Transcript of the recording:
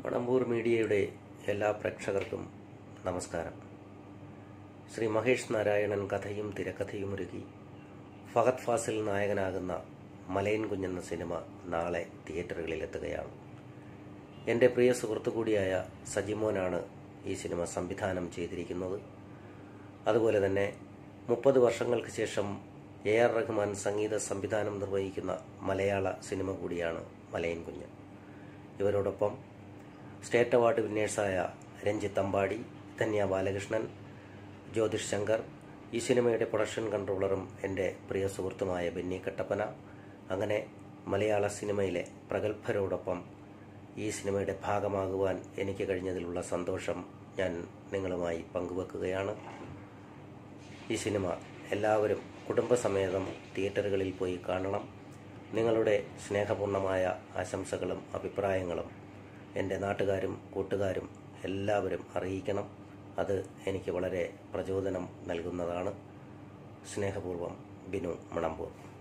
മണമ്പൂർ മീഡിയയുടെ എല്ലാ പ്രേക്ഷകർക്കും നമസ്കാരം ശ്രീ മഹേഷ് നാരായണൻ കഥയും തിരക്കഥയും ഒരുക്കി ഫഹദ് ഫാസിൽ നായകനാകുന്ന മലയൻ കുഞ്ഞെന്ന സിനിമ നാളെ തിയേറ്ററുകളിൽ എത്തുകയാണ് എൻ്റെ പ്രിയ സുഹൃത്തു കൂടിയായ സജിമോനാണ് ഈ സിനിമ സംവിധാനം ചെയ്തിരിക്കുന്നത് അതുപോലെ തന്നെ മുപ്പത് വർഷങ്ങൾക്ക് ശേഷം എ ആർ റഹ്മാൻ സംഗീത സംവിധാനം നിർവഹിക്കുന്ന മലയാള സിനിമ കൂടിയാണ് മലയൻ കുഞ്ഞ് ഇവരോടൊപ്പം സ്റ്റേറ്റ് അവാർഡ് വിന്നേഴ്സായ രഞ്ജിത്ത് അമ്പാടി ധന്യ ബാലകൃഷ്ണൻ ജ്യോതിഷ് ശങ്കർ ഈ സിനിമയുടെ പ്രൊഡക്ഷൻ കൺട്രോളറും എൻ്റെ പ്രിയ സുഹൃത്തുമായ ബെന്നി കട്ടപ്പന അങ്ങനെ മലയാള സിനിമയിലെ പ്രഗത്ഭരോടൊപ്പം ഈ സിനിമയുടെ ഭാഗമാകുവാൻ എനിക്ക് കഴിഞ്ഞതിലുള്ള സന്തോഷം ഞാൻ നിങ്ങളുമായി പങ്കുവെക്കുകയാണ് ഈ സിനിമ എല്ലാവരും കുടുംബസമേതം തിയേറ്ററുകളിൽ പോയി കാണണം നിങ്ങളുടെ സ്നേഹപൂർണമായ ആശംസകളും അഭിപ്രായങ്ങളും എൻ്റെ നാട്ടുകാരും കൂട്ടുകാരും എല്ലാവരും അറിയിക്കണം അത് എനിക്ക് വളരെ പ്രചോദനം നൽകുന്നതാണ് സ്നേഹപൂർവ്വം ബിനു മണമ്പൂർ